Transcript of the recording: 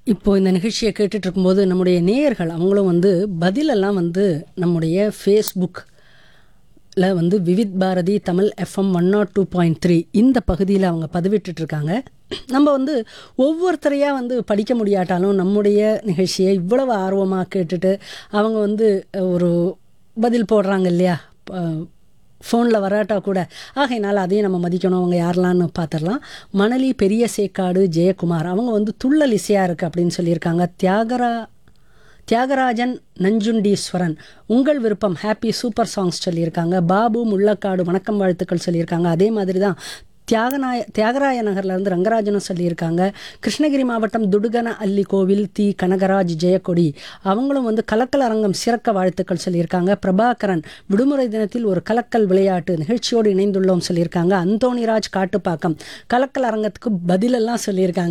இப்போ இந்த நிகழ்ச்சியை கேட்டுட்டு இருக்கும்போது நம்முடைய நேயர்கள் அவங்களும் வந்து பதிலெல்லாம் வந்து நம்முடைய ஃபேஸ்புக் ல வந்து Vividh Bharati Tamil FM one naught two point three இந்த பகுதியில் அவங்க பதிவிட்டுட்டு இருக்காங்க நம்ம வந்து ஒவ்வொருத்தரையாக வந்து படிக்க முடியாட்டாலும் நம்முடைய நிகழ்ச்சியை இவ்வளவு ஆர்வமாக கேட்டுட்டு அவங்க வந்து ஒரு பதில் போடுறாங்க இல்லையா ஃபோனில் வராட்டா கூட ஆகையினால அதையும் நம்ம மதிக்கணும் அவங்க யாரெல்லாம்னு பார்த்துடலாம் மணலி பெரிய சேக்காடு ஜெயக்குமார் அவங்க வந்து துள்ளல் இசையாக இருக்குது அப்படின்னு சொல்லியிருக்காங்க தியாகரா தியாகராஜன் நஞ்சுண்டீஸ்வரன் உங்கள் விருப்பம் ஹாப்பி சூப்பர் சாங்ஸ் சொல்லியிருக்காங்க பாபு முள்ளக்காடு வணக்கம் வாழ்த்துக்கள் சொல்லியிருக்காங்க அதே மாதிரி தான் தியாகநாய தியாகராய நகர்லேருந்து ரங்கராஜனும் சொல்லியிருக்காங்க கிருஷ்ணகிரி மாவட்டம் துடுகன அல்லி கோவில் தி கனகராஜ் ஜெயக்கொடி அவங்களும் வந்து கலக்கல் அரங்கம் சிறக்க வாழ்த்துக்கள் சொல்லியிருக்காங்க பிரபாகரன் விடுமுறை தினத்தில் ஒரு கலக்கல் விளையாட்டு நிகழ்ச்சியோடு இணைந்துள்ளோம் சொல்லியிருக்காங்க அந்தோணிராஜ் காட்டுப்பாக்கம் கலக்கல் அரங்கத்துக்கு பதிலெல்லாம் சொல்லியிருக்காங்க